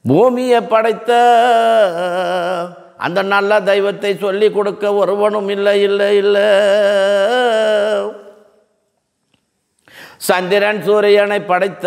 பூமியை படைத்த அந்த நல்ல தெய்வத்தை சொல்லி கொடுக்க ஒருவனும் இல்லை இல்லை இல்லை சந்திரன் சூரியனை படைத்த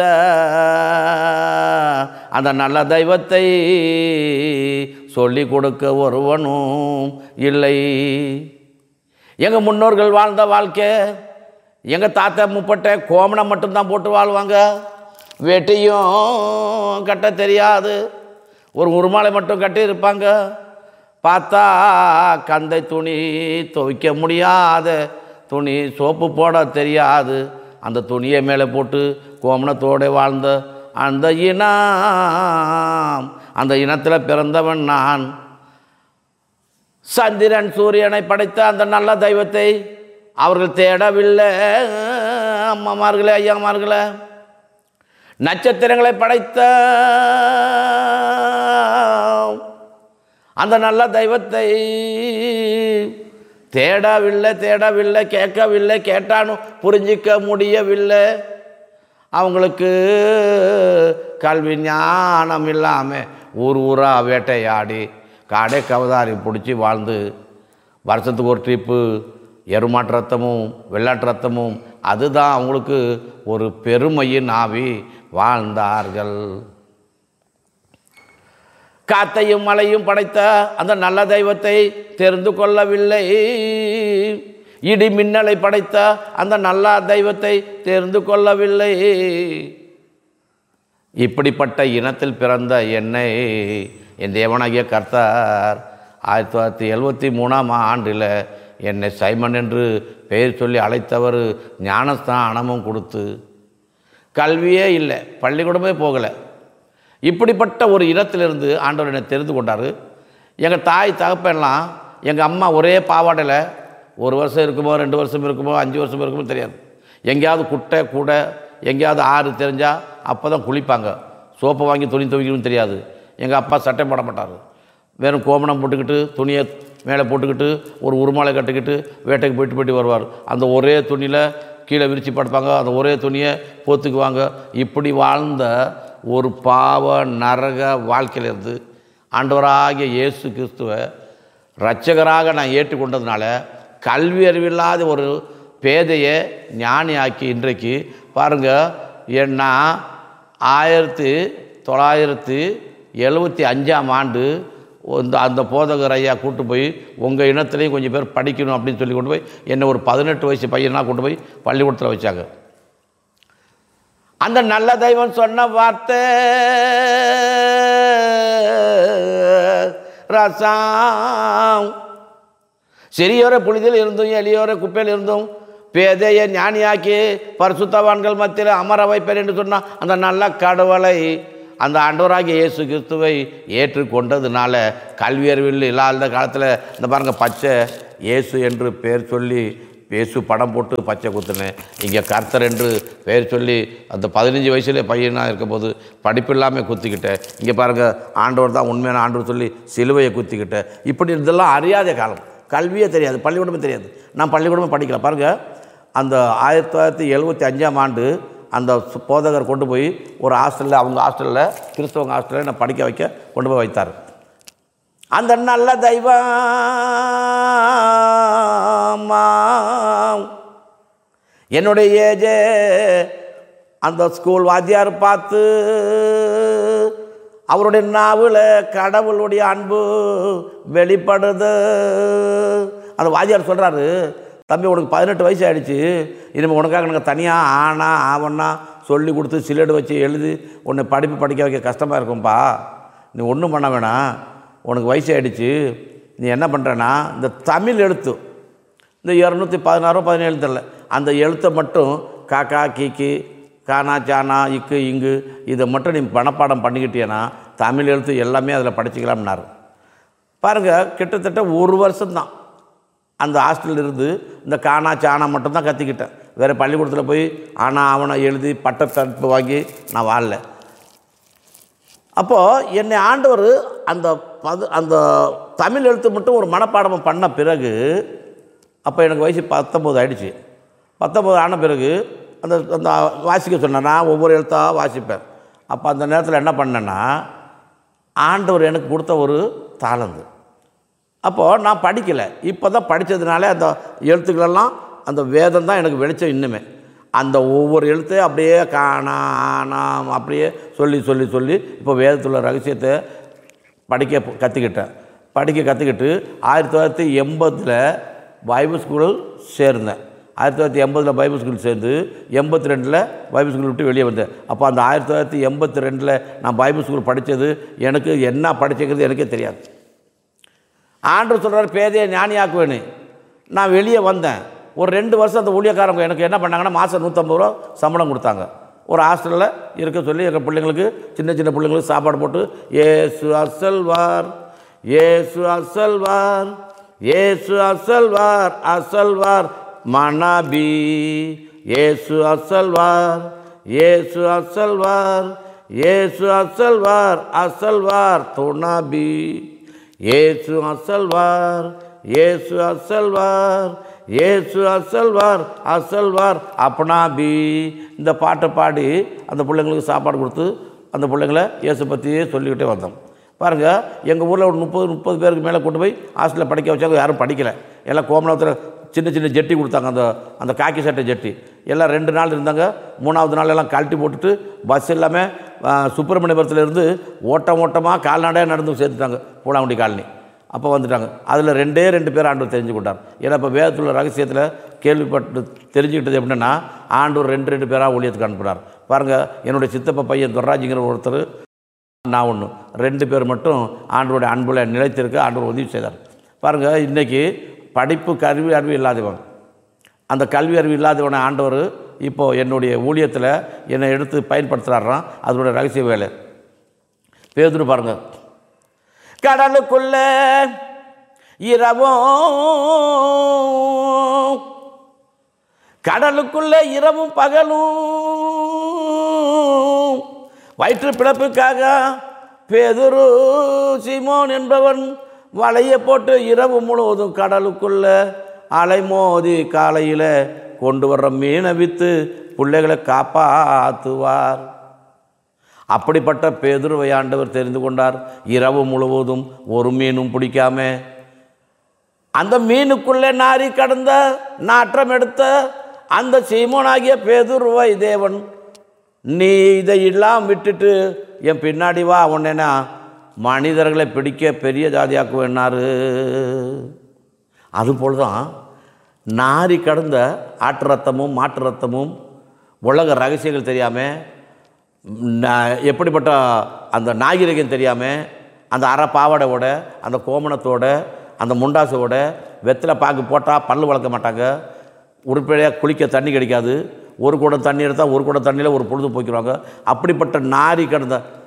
அந்த நல்ல தெய்வத்தை சொல்லி கொடுக்க ஒருவனும் இல்லை எங்கள் முன்னோர்கள் வாழ்ந்த வாழ்க்கை எங்கள் தாத்தா முப்பட்டை கோமணம் மட்டும்தான் போட்டு வாழ்வாங்க வேட்டையும் கட்ட தெரியாது ஒரு உருமாலை மட்டும் கட்டி இருப்பாங்க பார்த்தா கந்தை துணி துவைக்க முடியாத துணி சோப்பு போட தெரியாது அந்த துணியை மேலே போட்டு கோமணத்தோடு வாழ்ந்த அந்த இனம் அந்த இனத்தில் பிறந்தவன் நான் சந்திரன் சூரியனை படைத்த அந்த நல்ல தெய்வத்தை அவர்கள் தேடவில்லை அம்மாமார்களே ஐயாமார்களே நட்சத்திரங்களை படைத்த அந்த நல்ல தெய்வத்தை தேடவில்லை தேடவில்லை கேட்கவில்லை கேட்டானும் புரிஞ்சிக்க முடியவில்லை அவங்களுக்கு கல்வி ஞானம் இல்லாமல் ஊர் ஊராக வேட்டையாடி காடே கவதாரி பிடிச்சி வாழ்ந்து வருஷத்துக்கு ஒரு ட்ரிப்பு எருமாட்டு ரத்தமும் வெள்ளாட்டு ரத்தமும் அதுதான் அவங்களுக்கு ஒரு பெருமையின் ஆவி வாழ்ந்தார்கள் காத்தையும் மலையும் படைத்த அந்த நல்ல தெய்வத்தை தெரிந்து கொள்ளவில்லை இடி மின்னலை படைத்த அந்த நல்ல தெய்வத்தை தெரிந்து கொள்ளவில்லை இப்படிப்பட்ட இனத்தில் பிறந்த என்னை என் தேவனாகிய கர்த்தார் ஆயிரத்தி தொள்ளாயிரத்தி எழுபத்தி மூணாம் ஆண்டில் என்னை சைமன் என்று பெயர் சொல்லி அழைத்தவர் ஞானஸ்தானமும் கொடுத்து கல்வியே இல்லை பள்ளிக்கூடமே போகலை இப்படிப்பட்ட ஒரு இனத்திலிருந்து ஆண்டவர் என்னை தெரிந்து கொண்டார் எங்கள் தாய் தகப்பெல்லாம் எங்கள் அம்மா ஒரே பாவாடையில் ஒரு வருஷம் இருக்குமோ ரெண்டு வருஷம் இருக்குமோ அஞ்சு வருஷம் இருக்குமோ தெரியாது எங்கேயாவது குட்டை கூடை எங்கேயாவது ஆறு தெரிஞ்சால் அப்போ தான் குளிப்பாங்க சோப்பை வாங்கி துணி துவைக்கணும்னு தெரியாது எங்கள் அப்பா சட்டை போட மாட்டார் வெறும் கோமணம் போட்டுக்கிட்டு துணியை மேலே போட்டுக்கிட்டு ஒரு உருமாலை கட்டிக்கிட்டு வேட்டைக்கு போயிட்டு போயிட்டு வருவார் அந்த ஒரே துணியில் கீழே விரித்து படுப்பாங்க அந்த ஒரே துணியை போத்துக்குவாங்க இப்படி வாழ்ந்த ஒரு பாவ நரக வாழ்க்கையிலிருந்து ஆண்டவராகிய இயேசு கிறிஸ்துவை இரட்சகராக நான் ஏற்றுக்கொண்டதுனால கல்வி அறிவில்லாத ஒரு பேதையை ஞானியாக்கி இன்றைக்கு பாருங்கள் என்ன ஆயிரத்தி தொள்ளாயிரத்தி எழுபத்தி அஞ்சாம் ஆண்டு இந்த அந்த போதகர் ஐயா கூட்டு போய் உங்கள் இனத்துலேயும் கொஞ்சம் பேர் படிக்கணும் அப்படின்னு சொல்லி கொண்டு போய் என்னை ஒரு பதினெட்டு வயசு பையனாக கொண்டு போய் பள்ளிக்கூடத்தில் வச்சாங்க அந்த நல்ல தெய்வம் சொன்ன வார்த்தை ரசம் சிறியோரை புனிதில் இருந்தும் எளியோரை குப்பையில் இருந்தும் பேதையை ஞானியாக்கி பரிசுத்தவான்கள் மத்தியில் அமர வைப்பேன் என்று சொன்னால் அந்த நல்ல கடவுளை அந்த ஆண்டவராகிய இயேசு கிறிஸ்துவை ஏற்றுக்கொண்டதுனால கல்வி அறிவில் இல்லாத காலத்தில் இந்த பாருங்க பச்சை இயேசு என்று பேர் சொல்லி இயேசு படம் போட்டு பச்சை குத்துனேன் இங்கே கர்த்தர் என்று பெயர் சொல்லி அந்த பதினஞ்சு வயசுல பையனாக இருக்கும்போது படிப்பு இல்லாமல் குத்திக்கிட்டேன் இங்கே பாருங்கள் ஆண்டவர் தான் உண்மையான ஆண்டவர் சொல்லி சிலுவையை குத்திக்கிட்டேன் இப்படி இதெல்லாம் அறியாத காலம் கல்வியே தெரியாது பள்ளிக்கூடமே தெரியாது நான் பள்ளிக்கூடமே படிக்கல பாருங்கள் அந்த ஆயிரத்தி தொள்ளாயிரத்தி எழுபத்தி அஞ்சாம் ஆண்டு அந்த சு- போதகர் கொண்டு போய் ஒரு ஹாஸ்டலில் அவங்க ஹாஸ்டலில் கிறிஸ்தவங்க ஹாஸ்டலில் நான் படிக்க வைக்க கொண்டு போய் வைத்தார் அந்த நல்ல தெய்வம் என்னுடைய ஏஜே அந்த ஸ்கூல் வாத்தியார் பார்த்து அவருடைய நாவில் கடவுளுடைய அன்பு வெளிப்படுது அந்த வாத்தியார் சொல்கிறாரு தம்பி உனக்கு பதினெட்டு வயசு ஆயிடுச்சு இனிமேல் உனக்காக நாங்கள் தனியாக ஆனா ஆவன்னா சொல்லி கொடுத்து சிலேடு வச்சு எழுதி உன்னை படிப்பு படிக்க வைக்க கஷ்டமாக இருக்கும்பா நீ ஒன்றும் பண்ண வேணாம் உனக்கு வயசு ஆயிடுச்சு நீ என்ன பண்ணுறேன்னா இந்த தமிழ் எழுத்து இந்த இரநூத்தி பதினாறோ பதினேழு தெரில அந்த எழுத்தை மட்டும் காக்கா கீக்கி கானா சானா இக்கு இங்கு இதை மட்டும் நீ மனப்பாடம் பண்ணிக்கிட்டேன்னா தமிழ் எழுத்து எல்லாமே அதில் படிச்சுக்கலாம்னாரு பாருங்கள் கிட்டத்தட்ட ஒரு வருஷம்தான் அந்த ஹாஸ்டலில் இருந்து இந்த காணா சானா மட்டும் தான் கற்றுக்கிட்டேன் வேறு பள்ளிக்கூடத்தில் போய் ஆனா அவனை எழுதி பட்டத்தடுப்பு வாங்கி நான் வாழல அப்போது என்னை ஆண்டவர் அந்த பது அந்த தமிழ் எழுத்து மட்டும் ஒரு மனப்பாடம் பண்ண பிறகு அப்போ எனக்கு வயசு பத்தொம்போது ஆயிடுச்சு பத்தொம்போது ஆன பிறகு அந்த அந்த வாசிக்க சொன்னேன் நான் ஒவ்வொரு எழுத்தாக வாசிப்பேன் அப்போ அந்த நேரத்தில் என்ன பண்ணேன்னா ஆண்டவர் எனக்கு கொடுத்த ஒரு தாளந்து அப்போது நான் படிக்கலை இப்போ தான் படித்ததுனால அந்த எழுத்துக்களெல்லாம் அந்த வேதம் தான் எனக்கு வெளிச்சம் இன்னுமே அந்த ஒவ்வொரு எழுத்தையும் அப்படியே காணா ஆனாம் அப்படியே சொல்லி சொல்லி சொல்லி இப்போ வேதத்தில் ரகசியத்தை படிக்க கற்றுக்கிட்டேன் படிக்க கற்றுக்கிட்டு ஆயிரத்தி தொள்ளாயிரத்தி எண்பதில் பைபிள் ஸ்கூல் சேர்ந்தேன் ஆயிரத்தி தொள்ளாயிரத்தி எண்பதில் பைபிள் ஸ்கூல் சேர்ந்து எண்பத்தி ரெண்டில் பைபிள் ஸ்கூல் விட்டு வெளியே வந்தேன் அப்போ அந்த ஆயிரத்தி தொள்ளாயிரத்தி எண்பத்தி ரெண்டில் நான் பைபிள் ஸ்கூல் படித்தது எனக்கு என்ன படிச்சுக்கிறது எனக்கே தெரியாது ஆண்டவர் சொல்கிறார் பேதையை ஞானியாக்குவேன்னு நான் வெளியே வந்தேன் ஒரு ரெண்டு வருஷம் அந்த ஊழியக்காரங்க எனக்கு என்ன பண்ணாங்கன்னா மாதம் நூற்றம்பது ரூபா சம்பளம் கொடுத்தாங்க ஒரு ஹாஸ்டலில் இருக்க சொல்லி எங்கள் பிள்ளைங்களுக்கு சின்ன சின்ன பிள்ளைங்களுக்கு சாப்பாடு போட்டு ஏசு அசல்வார் ஏசு அசல்வார் ஏசு அசல்வார் அசல்வார் மனாபி ஏசு அசல்வார் ஏசு அசல்வார் ஏசு அசல்வார் அசல்வார் துணாபி ஏசு அசல்வார் ஏசு அசல்வார் ஏசு அசல்வார் அசல்வார் அப்பனாபி இந்த பாட்டை பாடி அந்த பிள்ளைங்களுக்கு சாப்பாடு கொடுத்து அந்த பிள்ளைங்கள இயேசு பற்றியே சொல்லிக்கிட்டே வந்தோம் பாருங்கள் எங்கள் ஊரில் ஒரு முப்பது முப்பது பேருக்கு மேலே கொண்டு போய் ஹாஸ்டலில் படிக்க வச்சாங்க யாரும் படிக்கலை எல்லாம் கோமலத்தில் சின்ன சின்ன ஜெட்டி கொடுத்தாங்க அந்த அந்த காக்கி சட்டை ஜெட்டி எல்லாம் ரெண்டு நாள் இருந்தாங்க மூணாவது நாள் எல்லாம் கழட்டி போட்டுட்டு பஸ் எல்லாமே சுப்பிரமணியபுரத்தில் இருந்து ஓட்டம் ஓட்டமாக கால்நடையாக நடந்து சேர்த்துட்டாங்க பூலாங்குடி காலனி அப்போ வந்துட்டாங்க அதில் ரெண்டே ரெண்டு பேர் ஆண்டவர் தெரிஞ்சு கொண்டார் ஏன்னா இப்போ வேதத்தில் ரகசியத்தில் கேள்விப்பட்டு தெரிஞ்சுக்கிட்டது எப்படின்னா ஆண்டவர் ரெண்டு ரெண்டு பேராக ஊழியத்துக்கு அனுப்புனார் பாருங்கள் என்னுடைய சித்தப்பா பையன் துர்ராஜிங்கிற ஒருத்தர் நான் ஒன்று ரெண்டு பேர் மட்டும் ஆண்டவருடைய அன்புல நிலைத்திருக்க ஆண்டவர் உதவி செய்தார் பாருங்கள் இன்றைக்கி படிப்பு கல்வி அறிவு இல்லாதவன் அந்த கல்வி அறிவு இல்லாதவனை ஆண்டவர் இப்போது என்னுடைய ஊழியத்தில் என்னை எடுத்து பயன்படுத்துகிறாராம் அதனுடைய ரகசிய வேலை பேதுரு பாருங்க கடலுக்குள்ள இரவும் கடலுக்குள்ள இரவும் பகலும் வயிற்று பிழப்புக்காக பேதுரு சிமோன் என்பவன் வலையை போட்டு இரவு முழுவதும் கடலுக்குள்ள அலைமோதி காலையில் கொண்டு வர்ற மீனை விற்று பிள்ளைகளை காப்பாற்றுவார் அப்படிப்பட்ட பேதுருவை ஆண்டவர் தெரிந்து கொண்டார் இரவு முழுவதும் ஒரு மீனும் பிடிக்காம அந்த மீனுக்குள்ளே நாரி கடந்த நாற்றம் எடுத்த அந்த சீமோனாகிய பேதுருவை தேவன் நீ இதை எல்லாம் விட்டுட்டு என் பின்னாடி வா உடனேனா மனிதர்களை பிடிக்க பெரிய ஜாதியாக்குவேன்னாரு அதுபோல் தான் நாரி கடந்த ஆட்டு ரத்தமும் மாட்டு ரத்தமும் உலக ரகசியங்கள் தெரியாமல் நா- எப்படிப்பட்ட அந்த நாகரிகம் தெரியாமல் அந்த அரை பாவாடையோட அந்த கோமணத்தோட அந்த முண்டாசோட வெத்தலை பாக்கு போட்டால் பல்லு வளர்க்க மாட்டாங்க உருப்படியாக குளிக்க தண்ணி கிடைக்காது ஒரு குடம் தண்ணி எடுத்தால் ஒரு குடம் தண்ணியில் ஒரு பொழுது போய்க்குவாங்க அப்படிப்பட்ட நாரி கிடந்த